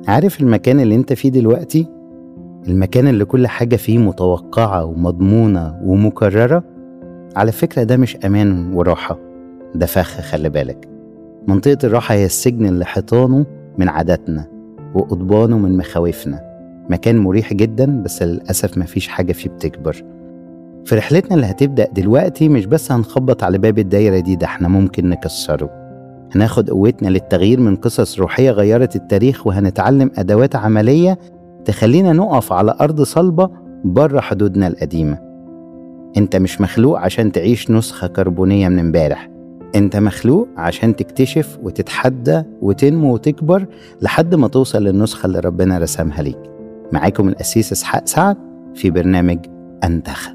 عارف المكان اللي انت فيه دلوقتي المكان اللي كل حاجة فيه متوقعة ومضمونة ومكررة على فكرة ده مش أمان وراحة ده فخ خلي بالك منطقة الراحة هي السجن اللي حيطانه من عاداتنا وقضبانه من مخاوفنا مكان مريح جدا بس للأسف مفيش حاجة فيه بتكبر في رحلتنا اللي هتبدأ دلوقتي مش بس هنخبط على باب الدايرة دي ده احنا ممكن نكسره هناخد قوتنا للتغيير من قصص روحية غيرت التاريخ وهنتعلم أدوات عملية تخلينا نقف على أرض صلبة بره حدودنا القديمة انت مش مخلوق عشان تعيش نسخة كربونية من امبارح انت مخلوق عشان تكتشف وتتحدى وتنمو وتكبر لحد ما توصل للنسخة اللي ربنا رسمها ليك معاكم الأسيس إسحاق سعد في برنامج أنتخ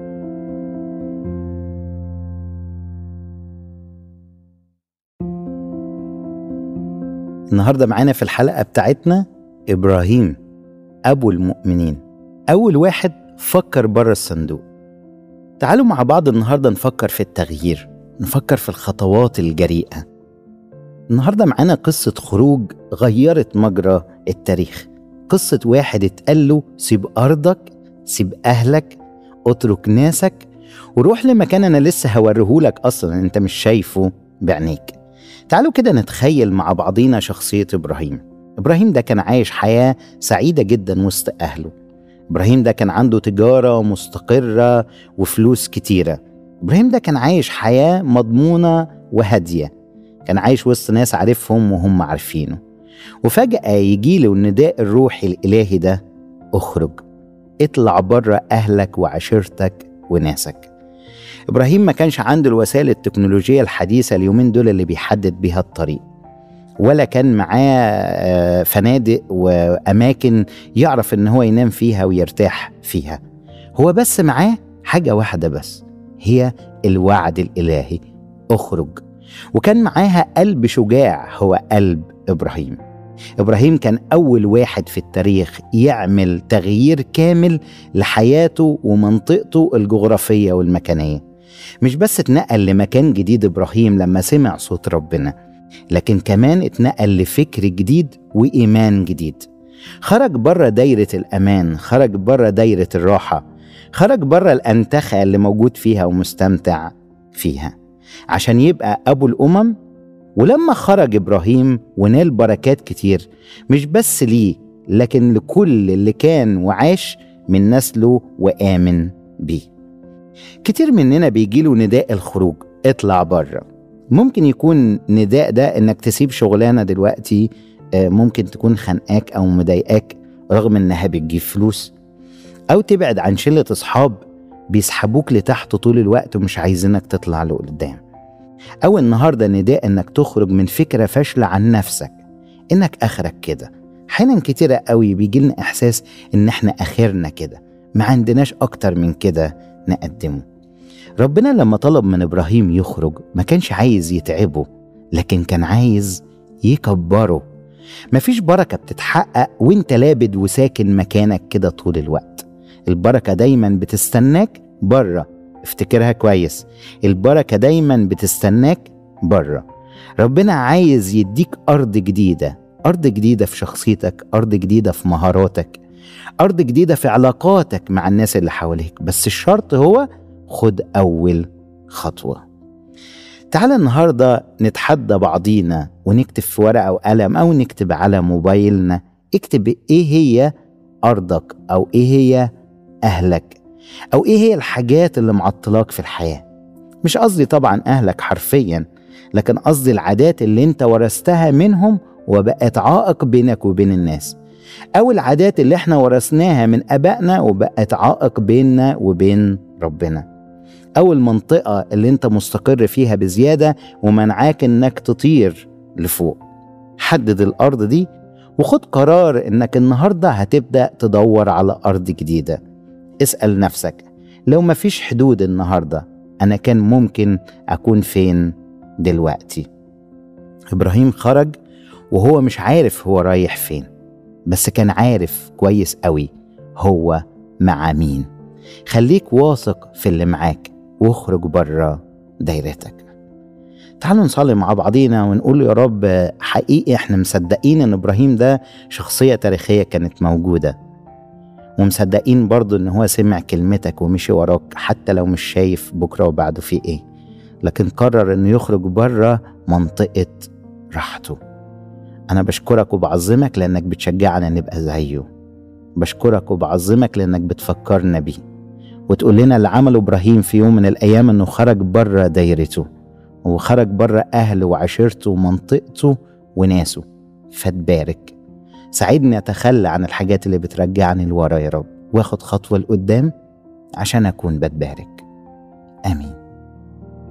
النهارده معانا في الحلقة بتاعتنا إبراهيم أبو المؤمنين أول واحد فكر بره الصندوق تعالوا مع بعض النهارده نفكر في التغيير نفكر في الخطوات الجريئة النهارده معانا قصة خروج غيرت مجرى التاريخ قصة واحد اتقال له سيب أرضك سيب أهلك اترك ناسك وروح لمكان أنا لسه هوريهولك أصلا أنت مش شايفه بعينيك تعالوا كده نتخيل مع بعضينا شخصية إبراهيم إبراهيم ده كان عايش حياة سعيدة جدا وسط أهله إبراهيم ده كان عنده تجارة مستقرة وفلوس كتيرة إبراهيم ده كان عايش حياة مضمونة وهادية كان عايش وسط ناس عارفهم وهم عارفينه وفجأة يجيله النداء الروحي الإلهي ده اخرج اطلع بره أهلك وعشيرتك وناسك إبراهيم ما كانش عنده الوسائل التكنولوجية الحديثة اليومين دول اللي بيحدد بيها الطريق ولا كان معاه فنادق وأماكن يعرف إن هو ينام فيها ويرتاح فيها هو بس معاه حاجة واحدة بس هي الوعد الإلهي اخرج وكان معاها قلب شجاع هو قلب إبراهيم إبراهيم كان أول واحد في التاريخ يعمل تغيير كامل لحياته ومنطقته الجغرافية والمكانية مش بس اتنقل لمكان جديد إبراهيم لما سمع صوت ربنا لكن كمان اتنقل لفكر جديد وإيمان جديد خرج بره دايرة الأمان خرج بره دايرة الراحة خرج بره الأنتخة اللي موجود فيها ومستمتع فيها عشان يبقى أبو الأمم ولما خرج إبراهيم ونال بركات كتير مش بس ليه لكن لكل اللي كان وعاش من نسله وآمن بيه كتير مننا بيجيله نداء الخروج اطلع بره ممكن يكون نداء ده انك تسيب شغلانة دلوقتي ممكن تكون خانقاك او مضايقاك رغم انها بتجيب فلوس او تبعد عن شلة اصحاب بيسحبوك لتحت طول الوقت ومش عايزينك تطلع لقدام أو النهاردة نداء إنك تخرج من فكرة فاشلة عن نفسك إنك آخرك كده حينا كتيرة قوي بيجيلنا إحساس إن إحنا آخرنا كده ما عندناش أكتر من كده نقدمه ربنا لما طلب من إبراهيم يخرج ما كانش عايز يتعبه لكن كان عايز يكبره مفيش بركة بتتحقق وانت لابد وساكن مكانك كده طول الوقت البركة دايما بتستناك بره افتكرها كويس البركة دايما بتستناك بره ربنا عايز يديك أرض جديدة أرض جديدة في شخصيتك أرض جديدة في مهاراتك أرض جديدة في علاقاتك مع الناس اللي حواليك بس الشرط هو خد أول خطوة تعال النهاردة نتحدى بعضينا ونكتب في ورقة وقلم أو نكتب على موبايلنا اكتب إيه هي أرضك أو إيه هي أهلك أو إيه هي الحاجات اللي معطلاك في الحياة مش قصدي طبعا أهلك حرفيا لكن قصدي العادات اللي انت ورثتها منهم وبقت عائق بينك وبين الناس أو العادات اللي احنا ورثناها من أبائنا وبقت عائق بيننا وبين ربنا أو المنطقة اللي انت مستقر فيها بزيادة ومنعاك انك تطير لفوق حدد الأرض دي وخد قرار انك النهاردة هتبدأ تدور على أرض جديدة اسأل نفسك لو مفيش حدود النهاردة أنا كان ممكن أكون فين دلوقتي إبراهيم خرج وهو مش عارف هو رايح فين بس كان عارف كويس قوي هو مع مين خليك واثق في اللي معاك واخرج بره دايرتك تعالوا نصلي مع بعضينا ونقول يا رب حقيقي احنا مصدقين ان ابراهيم ده شخصية تاريخية كانت موجودة ومصدقين برضو ان هو سمع كلمتك ومشي وراك حتى لو مش شايف بكرة وبعده في ايه لكن قرر انه يخرج بره منطقة راحته انا بشكرك وبعظمك لانك بتشجعنا نبقى زيه بشكرك وبعظمك لانك بتفكرنا بيه وتقول لنا اللي عمله ابراهيم في يوم من الايام انه خرج بره دايرته وخرج بره اهله وعشيرته ومنطقته وناسه فتبارك ساعدني اتخلى عن الحاجات اللي بترجعني لورا يا رب واخد خطوه لقدام عشان اكون بتبارك امين